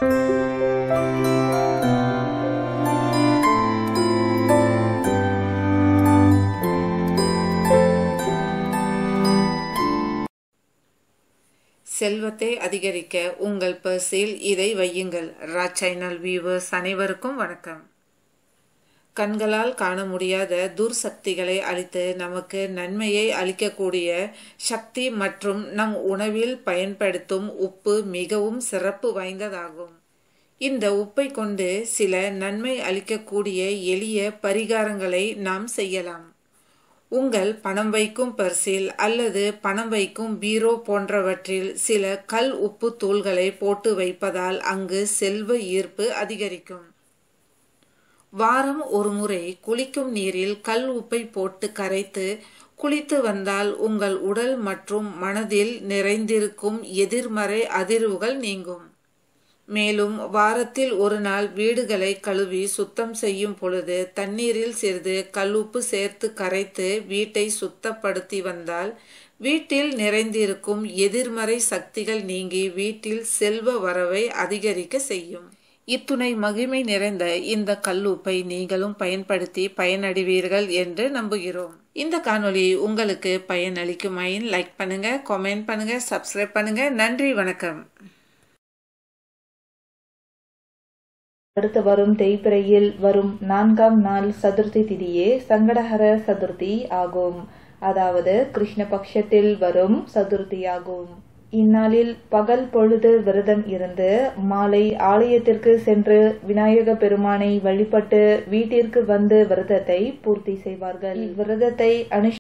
செல்வத்தை அதிகரிக்க உங்கள் பர்ஸில் இதை வையுங்கள் ரா சேனல் வியூவர்ஸ் அனைவருக்கும் வணக்கம் கண்களால் காண முடியாத துர்சக்திகளை அழித்து நமக்கு நன்மையை அளிக்கக்கூடிய சக்தி மற்றும் நம் உணவில் பயன்படுத்தும் உப்பு மிகவும் சிறப்பு வாய்ந்ததாகும் இந்த உப்பை கொண்டு சில நன்மை அளிக்கக்கூடிய எளிய பரிகாரங்களை நாம் செய்யலாம் உங்கள் பணம் வைக்கும் பர்சில் அல்லது பணம் வைக்கும் பீரோ போன்றவற்றில் சில கல் உப்பு தூள்களை போட்டு வைப்பதால் அங்கு செல்வ ஈர்ப்பு அதிகரிக்கும் வாரம் ஒரு முறை குளிக்கும் நீரில் கல் உப்பை போட்டு கரைத்து குளித்து வந்தால் உங்கள் உடல் மற்றும் மனதில் நிறைந்திருக்கும் எதிர்மறை அதிர்வுகள் நீங்கும் மேலும் வாரத்தில் ஒரு நாள் வீடுகளை கழுவி சுத்தம் செய்யும் பொழுது தண்ணீரில் சிறிது கல்லுப்பு சேர்த்து கரைத்து வீட்டை சுத்தப்படுத்தி வந்தால் வீட்டில் நிறைந்திருக்கும் எதிர்மறை சக்திகள் நீங்கி வீட்டில் செல்வ வரவை அதிகரிக்க செய்யும் இத்துணை மகிமை நிறைந்த இந்த கல்லுப்பை நீங்களும் பயன்படுத்தி பயனடைவீர்கள் என்று நம்புகிறோம் இந்த காணொளி உங்களுக்கு பயனளிக்குமாயின் லைக் பண்ணுங்க கமெண்ட் பண்ணுங்க சப்ஸ்கிரைப் பண்ணுங்க நன்றி வணக்கம் அடுத்து வரும் தேய்பிரையில் வரும் நான்காம் நாள் சதுர்த்தி திதியே சங்கடஹர சதுர்த்தி ஆகும் அதாவது கிருஷ்ண பட்சத்தில் வரும் சதுர்த்தியாகும் இந்நாளில் பகல் பொழுது விரதம் இருந்து மாலை ஆலயத்திற்கு சென்று விநாயக பெருமானை வழிபட்டு வீட்டிற்கு வந்து விரதத்தை பூர்த்தி செய்வார்கள் விரதத்தை அனுஷ்ட